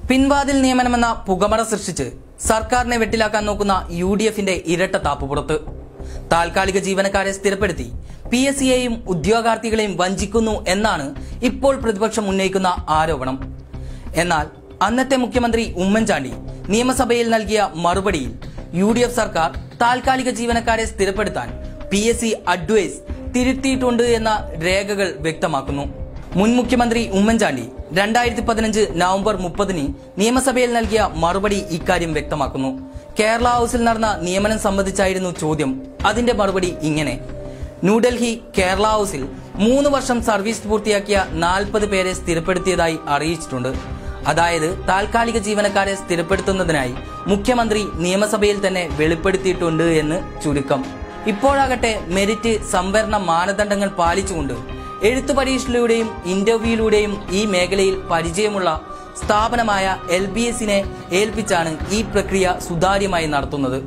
പിൻവാതിൽ നിയമനമെന്ന പുകമറ സൃഷ്ടിച്ച് സർക്കാരിനെ വെട്ടിലാക്കാൻ നോക്കുന്ന യു ഡി എഫിന്റെ ഇരട്ട താപ്പ് പുറത്ത് താൽക്കാലിക ജീവനക്കാരെ സ്ഥിരപ്പെടുത്തി പി എസ് സിയെയും ഉദ്യോഗാർത്ഥികളെയും വഞ്ചിക്കുന്നു എന്നാണ് ഇപ്പോൾ പ്രതിപക്ഷം ഉന്നയിക്കുന്ന ആരോപണം എന്നാൽ അന്നത്തെ മുഖ്യമന്ത്രി ഉമ്മൻചാണ്ടി നിയമസഭയിൽ നൽകിയ മറുപടിയിൽ യു ഡി എഫ് സർക്കാർ താൽക്കാലിക ജീവനക്കാരെ സ്ഥിരപ്പെടുത്താൻ പി എസ് സി അഡ്വൈസ് തിരുത്തിയിട്ടുണ്ട് എന്ന രേഖകൾ വ്യക്തമാക്കുന്നു മുൻ മുഖ്യമന്ത്രി ഉമ്മൻചാണ്ടി രണ്ടായിരത്തി പതിനഞ്ച് നവംബർ മുപ്പതിന് നിയമസഭയിൽ നൽകിയ മറുപടി ഇക്കാര്യം വ്യക്തമാക്കുന്നു കേരള ഹൌസിൽ നടന്ന നിയമനം സംബന്ധിച്ചായിരുന്നു ചോദ്യം അതിന്റെ മറുപടി ഇങ്ങനെ ന്യൂഡൽഹി കേരള ഹൌസിൽ മൂന്ന് വർഷം സർവീസ് പൂർത്തിയാക്കിയ നാൽപ്പത് പേരെ സ്ഥിരപ്പെടുത്തിയതായി അറിയിച്ചിട്ടുണ്ട് അതായത് താൽക്കാലിക ജീവനക്കാരെ സ്ഥിരപ്പെടുത്തുന്നതിനായി മുഖ്യമന്ത്രി നിയമസഭയിൽ തന്നെ വെളിപ്പെടുത്തിയിട്ടുണ്ട് എന്ന് ചുരുക്കം ഇപ്പോഴാകട്ടെ മെരിറ്റ് സംവരണ മാനദണ്ഡങ്ങൾ പാലിച്ചുകൊണ്ട് എഴുത്തു പരീക്ഷയിലൂടെയും ഇന്റർവ്യൂയിലൂടെയും ഈ മേഖലയിൽ പരിചയമുള്ള സ്ഥാപനമായ എൽ ബി എസിനെ ഏൽപ്പിച്ചാണ് ഈ പ്രക്രിയ സുതാര്യമായി നടത്തുന്നത്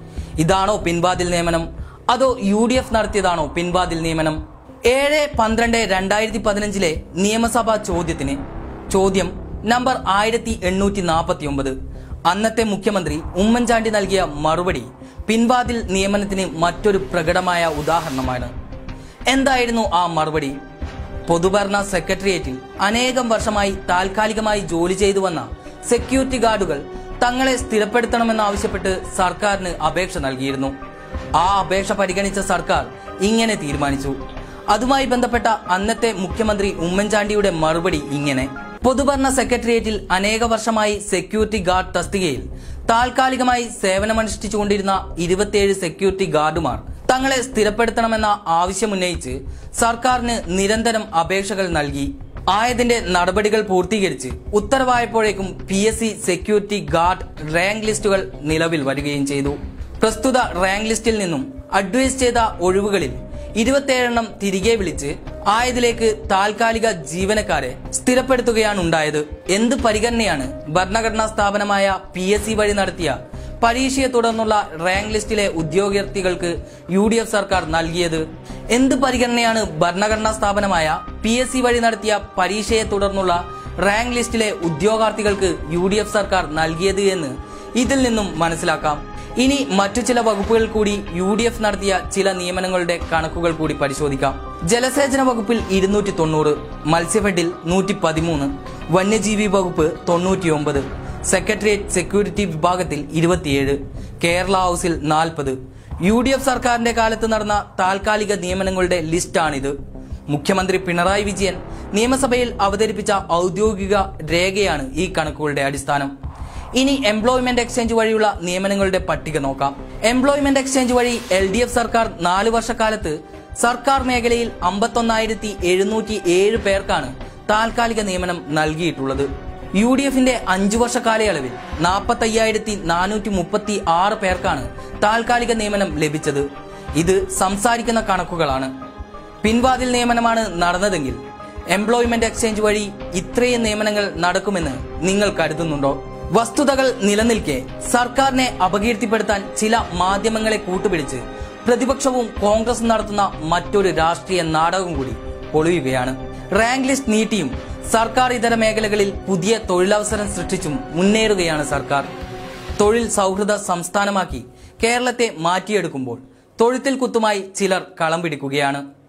ഇതാണോ പിൻവാതിൽ നിയമനം അതോ യു ഡി എഫ് നടത്തിയതാണോ പിൻവാതിൽ നിയമനം ഏഴ് പന്ത്രണ്ട് രണ്ടായിരത്തി പതിനഞ്ചിലെ നിയമസഭാ ചോദ്യത്തിന് ചോദ്യം നമ്പർ ആയിരത്തി എണ്ണൂറ്റി നാൽപ്പത്തി ഒമ്പത് അന്നത്തെ മുഖ്യമന്ത്രി ഉമ്മൻചാണ്ടി നൽകിയ മറുപടി പിൻവാതിൽ നിയമനത്തിന് മറ്റൊരു പ്രകടമായ ഉദാഹരണമാണ് എന്തായിരുന്നു ആ മറുപടി പൊതുഭരണ സെക്രട്ടേറിയറ്റിൽ അനേകം വർഷമായി താൽക്കാലികമായി ജോലി ചെയ്തു വന്ന സെക്യൂരിറ്റി ഗാർഡുകൾ തങ്ങളെ സ്ഥിരപ്പെടുത്തണമെന്നാവശ്യപ്പെട്ട് സർക്കാരിന് അപേക്ഷ നൽകിയിരുന്നു ആ അപേക്ഷ പരിഗണിച്ച സർക്കാർ ഇങ്ങനെ തീരുമാനിച്ചു അതുമായി ബന്ധപ്പെട്ട അന്നത്തെ മുഖ്യമന്ത്രി ഉമ്മൻചാണ്ടിയുടെ മറുപടി ഇങ്ങനെ പൊതുഭരണ സെക്രട്ടേറിയറ്റിൽ അനേക വർഷമായി സെക്യൂരിറ്റി ഗാർഡ് തസ്തികയിൽ താൽക്കാലികമായി സേവനമനുഷ്ഠിച്ചുകൊണ്ടിരുന്ന ഇരുപത്തിയേഴ് സെക്യൂരിറ്റി ഗാർഡുമാർ തങ്ങളെ സ്ഥിരപ്പെടുത്തണമെന്ന ആവശ്യമുന്നയിച്ച് സർക്കാരിന് നിരന്തരം അപേക്ഷകൾ നൽകി ആയതിന്റെ നടപടികൾ പൂർത്തീകരിച്ച് ഉത്തരവായപ്പോഴേക്കും P S C security guard rank ലിസ്റ്റുകൾ നിലവിൽ വരികയും ചെയ്തു പ്രസ്തുത റാങ്ക് ലിസ്റ്റിൽ നിന്നും അഡ്വൈസ് ചെയ്ത ഒഴിവുകളിൽ ഇരുപത്തിയേഴെണ്ണം തിരികെ വിളിച്ച് ആയതിലേക്ക് താൽക്കാലിക ജീവനക്കാരെ സ്ഥിരപ്പെടുത്തുകയാണ് ഉണ്ടായത് എന്ത് പരിഗണനയാണ് ഭരണഘടനാ സ്ഥാപനമായ പി എസ് സി വഴി നടത്തിയ പരീക്ഷയെ തുടർന്നുള്ള റാങ്ക് ലിസ്റ്റിലെ ഉദ്യോഗാർത്ഥികൾക്ക് യു ഡി എഫ് സർക്കാർ നൽകിയത് എന്ത് പരിഗണനയാണ് ഭരണഘടനാ സ്ഥാപനമായ പി എസ് സി വഴി നടത്തിയ പരീക്ഷയെ തുടർന്നുള്ള റാങ്ക് ലിസ്റ്റിലെ ഉദ്യോഗാർത്ഥികൾക്ക് യു ഡി എഫ് സർക്കാർ നൽകിയത് എന്ന് ഇതിൽ നിന്നും മനസ്സിലാക്കാം ഇനി മറ്റു ചില വകുപ്പുകൾ കൂടി യു ഡി എഫ് നടത്തിയ ചില നിയമനങ്ങളുടെ കണക്കുകൾ കൂടി പരിശോധിക്കാം ജലസേചന വകുപ്പിൽ ഇരുന്നൂറ്റി തൊണ്ണൂറ് മത്സ്യഫെഡിൽ നൂറ്റി പതിമൂന്ന് വന്യജീവി വകുപ്പ് തൊണ്ണൂറ്റിയൊമ്പത് സെക്രട്ടേറിയറ്റ് സെക്യൂരിറ്റി വിഭാഗത്തിൽ ഇരുപത്തിയേഴ് കേരള ഹൌസിൽ നാൽപ്പത് യു ഡി എഫ് സർക്കാരിന്റെ കാലത്ത് നടന്ന താൽക്കാലിക നിയമനങ്ങളുടെ ലിസ്റ്റാണിത് മുഖ്യമന്ത്രി പിണറായി വിജയൻ നിയമസഭയിൽ അവതരിപ്പിച്ച ഔദ്യോഗിക രേഖയാണ് ഈ കണക്കുകളുടെ അടിസ്ഥാനം ഇനി എംപ്ലോയ്മെന്റ് എക്സ്ചേഞ്ച് വഴിയുള്ള നിയമനങ്ങളുടെ പട്ടിക നോക്കാം എംപ്ലോയ്മെന്റ് എക്സ്ചേഞ്ച് വഴി എൽ ഡി എഫ് സർക്കാർ നാല് വർഷക്കാലത്ത് സർക്കാർ മേഖലയിൽ അമ്പത്തൊന്നായിരത്തി എഴുന്നൂറ്റി ഏഴ് പേർക്കാണ് താൽക്കാലിക നിയമനം നൽകിയിട്ടുള്ളത് യു ഡി എഫിന്റെ അഞ്ചു വർഷ കാലയളവിൽ നാൽപ്പത്തയ്യായിരത്തി നാനൂറ്റി മുപ്പത്തി ആറ് പേർക്കാണ് താൽക്കാലിക നിയമനം ലഭിച്ചത് ഇത് സംസാരിക്കുന്ന കണക്കുകളാണ് പിൻവാതിൽ നിയമനമാണ് നടന്നതെങ്കിൽ എംപ്ലോയ്മെന്റ് എക്സ്ചേഞ്ച് വഴി ഇത്രയും നിയമനങ്ങൾ നടക്കുമെന്ന് നിങ്ങൾ കരുതുന്നുണ്ടോ വസ്തുതകൾ നിലനിൽക്കെ സർക്കാരിനെ അപകീർത്തിപ്പെടുത്താൻ ചില മാധ്യമങ്ങളെ കൂട്ടുപിടിച്ച് പ്രതിപക്ഷവും കോൺഗ്രസും നടത്തുന്ന മറ്റൊരു രാഷ്ട്രീയ നാടകം കൂടി പൊളിയുകയാണ് റാങ്ക് ലിസ്റ്റ് നീട്ടിയും സർക്കാർ ഇതര മേഖലകളിൽ പുതിയ തൊഴിലവസരം സൃഷ്ടിച്ചും മുന്നേറുകയാണ് സർക്കാർ തൊഴിൽ സൗഹൃദ സംസ്ഥാനമാക്കി കേരളത്തെ മാറ്റിയെടുക്കുമ്പോൾ തൊഴുത്തിൽ കുത്തുമായി ചിലർ കളം പിടിക്കുകയാണ്